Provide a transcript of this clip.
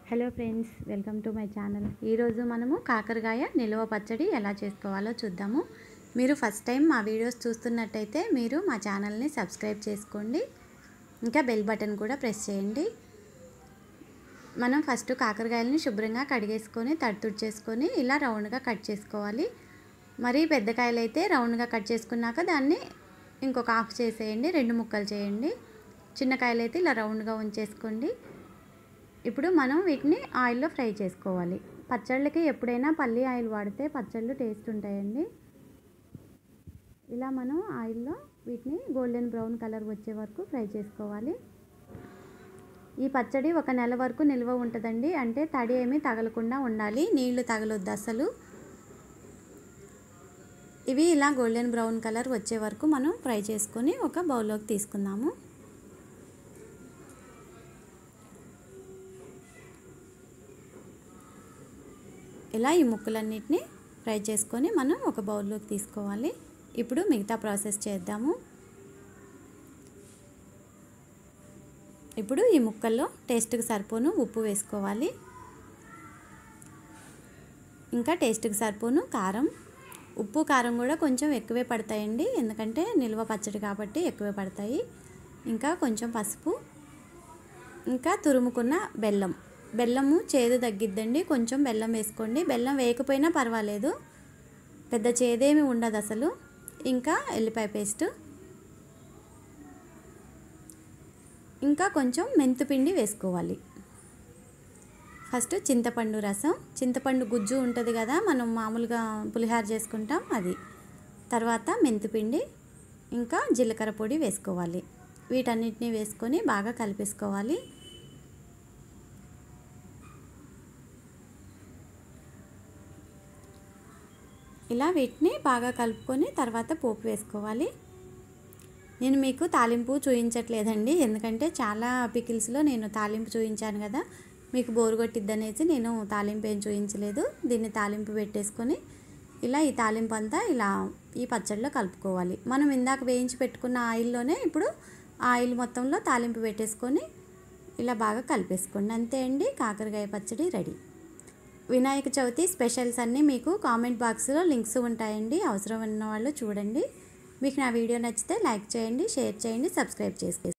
hello friends welcome to my channel ఈరోజు మనము కాకరకాయ నిల్వ పచ్చడి ఎలా చేసుకోవాలో చూద్దాము మీరు ఫస్ట్ టైం మా వీడియోస్ చూస్తున్నట్టయితే మీరు మా ఛానల్ని సబ్స్క్రైబ్ చేసుకోండి ఇంకా బెల్ బటన్ కూడా ప్రెస్ చేయండి మనం ఫస్ట్ కాకరకాయలని శుభ్రంగా కడిగేసుకొని తడితుడి చేసుకొని ఇలా రౌండ్గా కట్ చేసుకోవాలి మరి పెద్ద కాయలు అయితే రౌండ్గా కట్ చేసుకున్నాక దాన్ని ఇంకొక ఆఫ్ చేసేయండి రెండు ముక్కలు చేయండి చిన్న కాయలు అయితే ఇలా రౌండ్గా ఉంచేసుకోండి ఇప్పుడు మనం వీటిని ఆయిల్లో ఫ్రై చేసుకోవాలి పచ్చళ్ళకి ఎప్పుడైనా పల్లి ఆయిల్ వాడితే పచ్చళ్ళు టేస్ట్ ఉంటాయండి ఇలా మనం ఆయిల్లో వీటిని గోల్డెన్ బ్రౌన్ కలర్ వచ్చే వరకు ఫ్రై చేసుకోవాలి ఈ పచ్చడి ఒక నెల వరకు నిల్వ ఉంటుందండి అంటే తడి ఏమీ తగలకుండా ఉండాలి నీళ్లు తగలొద్దు అసలు ఇవి ఇలా గోల్డెన్ బ్రౌన్ కలర్ వచ్చే వరకు మనం ఫ్రై చేసుకొని ఒక బౌల్లోకి తీసుకుందాము ఇలా ఈ ముక్కలన్నిటిని ఫ్రై చేసుకొని మనం ఒక బౌల్లోకి తీసుకోవాలి ఇప్పుడు మిగతా ప్రాసెస్ చేద్దాము ఇప్పుడు ఈ ముక్కల్లో టేస్ట్కి సరిపోను ఉప్పు వేసుకోవాలి ఇంకా టేస్ట్కి సరిపోను కారం ఉప్పు కారం కూడా కొంచెం ఎక్కువే పడతాయండి ఎందుకంటే నిల్వ పచ్చడి కాబట్టి ఎక్కువే పడతాయి ఇంకా కొంచెం పసుపు ఇంకా తురుముకున్న బెల్లం బెల్లము చేదు తగ్గిద్దండి కొంచెం బెల్లం వేసుకోండి బెల్లం వేయకపోయినా పర్వాలేదు పెద్ద చేదేమి ఉండదు అసలు ఇంకా ఎల్లిపాయ పేస్ట్ ఇంకా కొంచెం మెంతుపిండి వేసుకోవాలి ఫస్ట్ చింతపండు రసం చింతపండు గుజ్జు ఉంటుంది కదా మనం మామూలుగా పులిహార చేసుకుంటాం అది తర్వాత మెంతుపిండి ఇంకా జీలకర్ర పొడి వేసుకోవాలి వీటన్నిటిని వేసుకొని బాగా కలిపేసుకోవాలి ఇలా వీటిని బాగా కలుపుకొని తర్వాత పోపు వేసుకోవాలి నేను మీకు తాలింపు చూపించట్లేదండి ఎందుకంటే చాలా పికిల్స్లో నేను తాలింపు చూపించాను కదా మీకు బోరు కొట్టిద్దనేసి నేను తాలింపు ఏం చూపించలేదు దీన్ని తాలింపు పెట్టేసుకొని ఇలా ఈ తాలింపు అంతా ఇలా ఈ పచ్చడిలో కలుపుకోవాలి మనం ఇందాక వేయించి పెట్టుకున్న ఆయిల్లోనే ఇప్పుడు ఆయిల్ మొత్తంలో తాలింపు పెట్టేసుకొని ఇలా బాగా కలిపేసుకోండి అంతే అండి కాకరకాయ పచ్చడి రెడీ వినాయక చవితి స్పెషల్స్ అన్నీ మీకు కామెంట్ బాక్స్లో లింక్స్ ఉంటాయండి అవసరం ఉన్న వాళ్ళు చూడండి మీకు నా వీడియో నచ్చితే లైక్ చేయండి షేర్ చేయండి సబ్స్క్రైబ్ చేసుకోండి